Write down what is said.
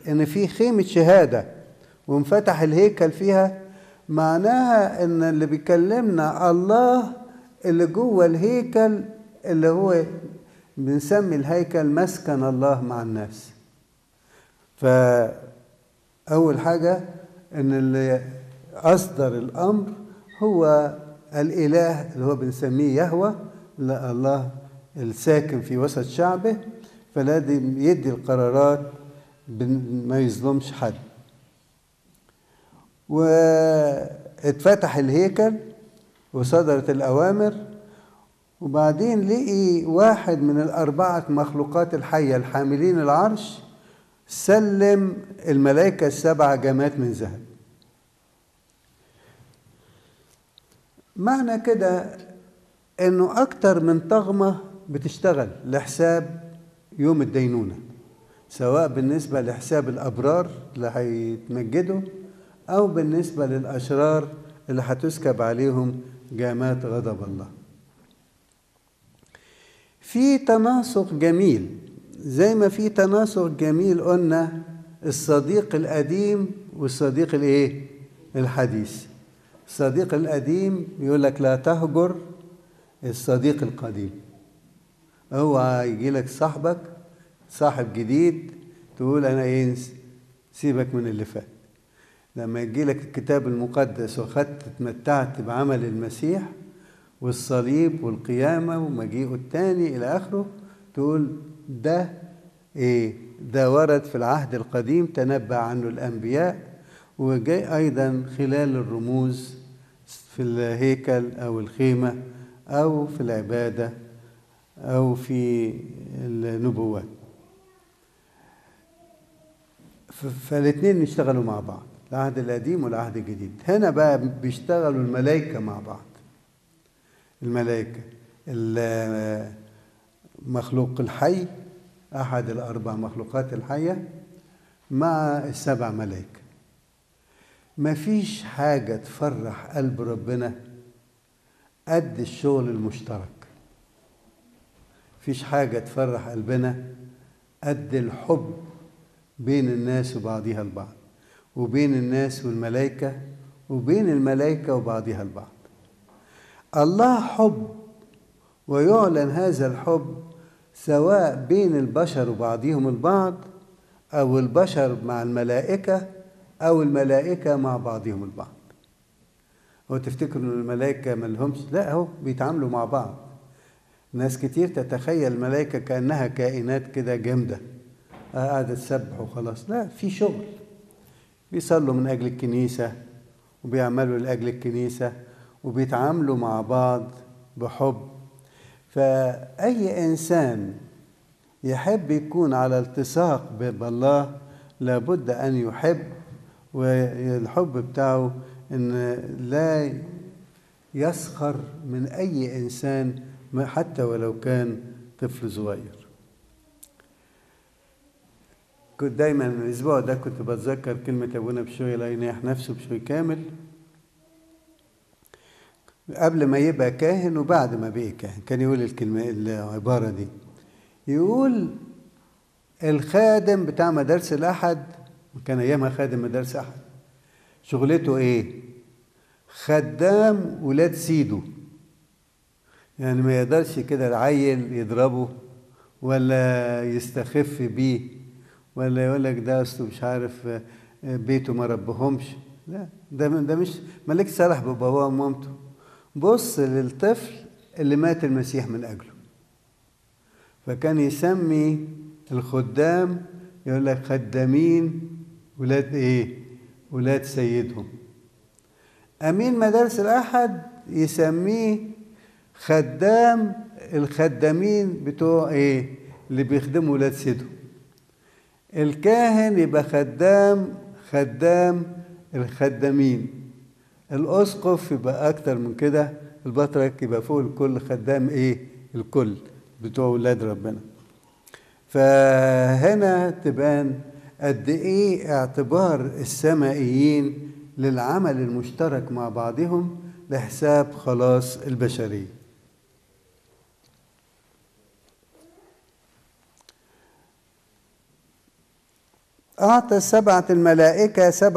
ان في خيمة شهادة وانفتح الهيكل فيها معناها ان اللي بيكلمنا الله اللي جوه الهيكل اللي هو بنسمي الهيكل مسكن الله مع الناس فأول حاجة إن اللي أصدر الأمر هو الإله اللي هو بنسميه يهوى لا الله الساكن في وسط شعبه فلازم يدي القرارات ما يظلمش حد واتفتح الهيكل وصدرت الأوامر وبعدين لقي واحد من الأربعة مخلوقات الحية الحاملين العرش سلم الملائكة السبع جمات من ذهب معنى كده انه اكتر من طغمة بتشتغل لحساب يوم الدينونة سواء بالنسبة لحساب الأبرار اللي هيتمجدوا أو بالنسبة للأشرار اللي هتسكب عليهم جامات غضب الله في تناسق جميل زي ما في تناسق جميل قلنا الصديق القديم والصديق الايه الحديث الصديق القديم يقول لك لا تهجر الصديق القديم اوعى يجي لك صاحبك صاحب جديد تقول انا ايه سيبك من اللي فات لما يجي لك الكتاب المقدس وخدت اتمتعت بعمل المسيح والصليب والقيامة ومجيئه الثاني إلى آخره تقول ده إيه ده ورد في العهد القديم تنبأ عنه الأنبياء وجاء أيضا خلال الرموز في الهيكل أو الخيمة أو في العبادة أو في النبوات فالاثنين يشتغلوا مع بعض العهد القديم والعهد الجديد هنا بقى بيشتغلوا الملائكة مع بعض الملائكة المخلوق الحي أحد الأربع مخلوقات الحية مع السبع ملائكة مفيش حاجة تفرح قلب ربنا قد الشغل المشترك مفيش حاجة تفرح قلبنا قد الحب بين الناس وبعضها البعض وبين الناس والملائكة وبين الملائكة وبعضها البعض الله حب ويعلن هذا الحب سواء بين البشر وبعضهم البعض أو البشر مع الملائكة أو الملائكة مع بعضهم البعض هو تفتكروا ان الملائكة ما لهمش لا هو بيتعاملوا مع بعض ناس كتير تتخيل الملائكة كأنها كائنات كده جامدة قاعدة تسبح وخلاص لا في شغل بيصلوا من أجل الكنيسة وبيعملوا لأجل الكنيسة وبيتعاملوا مع بعض بحب فأي إنسان يحب يكون على التصاق بالله لابد أن يحب والحب بتاعه أن لا يسخر من أي إنسان حتى ولو كان طفل صغير كنت دايما الأسبوع ده كنت بتذكر كلمة أبونا بشوي لا ينيح نفسه بشوي كامل قبل ما يبقى كاهن وبعد ما بقي كاهن كان يقول الكلمة العبارة دي يقول الخادم بتاع مدارس الأحد كان أيامها خادم مدارس أحد شغلته إيه؟ خدام ولاد سيده يعني ما يقدرش كده العيل يضربه ولا يستخف بيه ولا يقول لك ده اصله مش عارف بيته ما ربهمش لا ده ده مش مالك صالح بباباه ومامته بص للطفل اللي مات المسيح من اجله فكان يسمي الخدام يقول لك خدامين ولاد ايه ولاد سيدهم امين مدارس الاحد يسميه خدام الخدامين بتوع ايه اللي بيخدموا ولاد سيدهم الكاهن يبقى خدام خدام الخدامين الاسقف يبقى اكتر من كده البطرك يبقى فوق الكل خدام ايه الكل بتوع ولاد ربنا فهنا تبان قد ايه اعتبار السمائيين للعمل المشترك مع بعضهم لحساب خلاص البشريه أعطى السبعة الملائكة سبع